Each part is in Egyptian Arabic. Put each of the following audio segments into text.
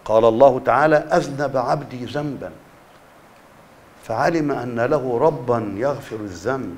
قال الله تعالى أذنب عبدي ذنبا فعلم أن له ربا يغفر الذنب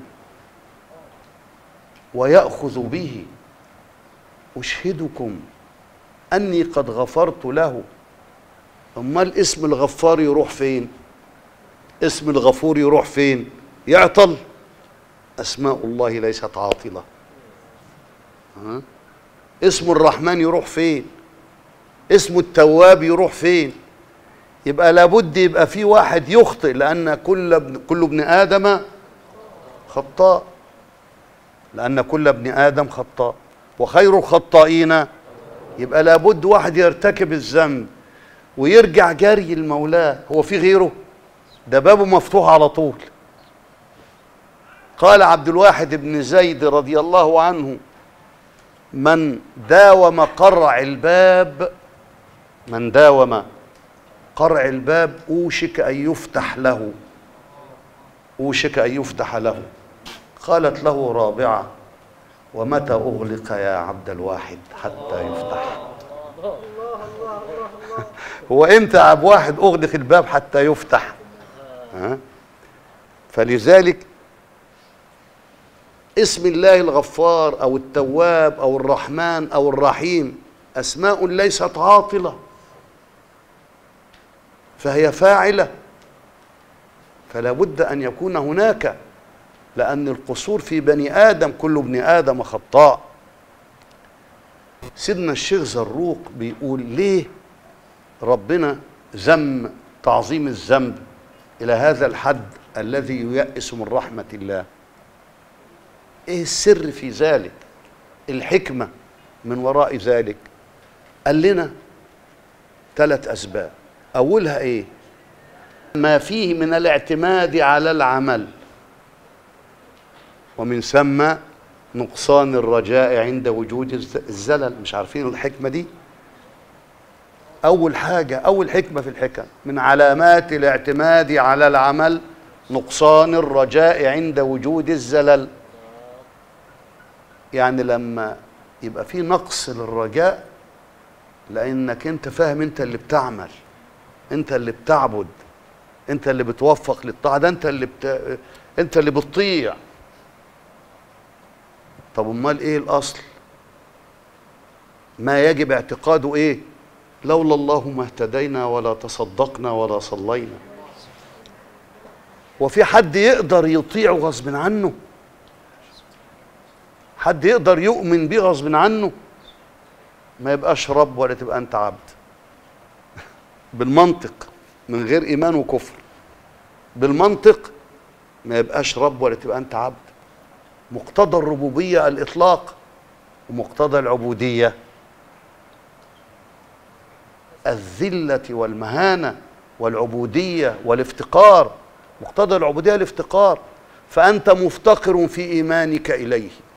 ويأخذ به أشهدكم أني قد غفرت له أمال اسم الغفار يروح فين اسم الغفور يروح فين يعطل أسماء الله ليست عاطلة ها؟ اسم الرحمن يروح فين اسم التواب يروح فين يبقى لابد يبقى في واحد يخطئ لأن كل ابن كل ابن آدم خطاء لأن كل ابن آدم خطاء وخير الخطائين يبقى لابد واحد يرتكب الذنب ويرجع جري المولاه هو في غيره ده بابه مفتوح على طول قال عبد الواحد بن زيد رضي الله عنه من داوم قرع الباب من داوم قرع الباب اوشك ان يفتح له اوشك ان يفتح له قالت له رابعه ومتى اغلق يا عبد الواحد حتى يفتح هو امتى عبد واحد اغلق الباب حتى يفتح ها فلذلك اسم الله الغفار او التواب او الرحمن او الرحيم اسماء ليست عاطله فهي فاعله فلا بد ان يكون هناك لان القصور في بني ادم كل ابن ادم خطاء سيدنا الشيخ زروق بيقول ليه ربنا ذم تعظيم الذنب الى هذا الحد الذي ييأس من رحمه الله ايه السر في ذلك الحكمه من وراء ذلك قال لنا ثلاث اسباب اولها ايه ما فيه من الاعتماد على العمل ومن ثم نقصان الرجاء عند وجود الزلل مش عارفين الحكمه دي اول حاجه اول حكمه في الحكم من علامات الاعتماد على العمل نقصان الرجاء عند وجود الزلل يعني لما يبقى في نقص للرجاء لانك انت فاهم انت اللي بتعمل انت اللي بتعبد انت اللي بتوفق للطاعه ده انت اللي بت... انت اللي بتطيع طب امال ايه الاصل ما يجب اعتقاده ايه لولا الله ما اهتدينا ولا تصدقنا ولا صلينا وفي حد يقدر يطيعه غصب عنه حد يقدر يؤمن بيه غصب عنه ما يبقاش رب ولا تبقى انت عبد بالمنطق من غير ايمان وكفر بالمنطق ما يبقاش رب ولا تبقى انت عبد مقتضى الربوبيه الاطلاق ومقتضى العبوديه الذله والمهانه والعبوديه والافتقار مقتضى العبوديه الافتقار فانت مفتقر في ايمانك اليه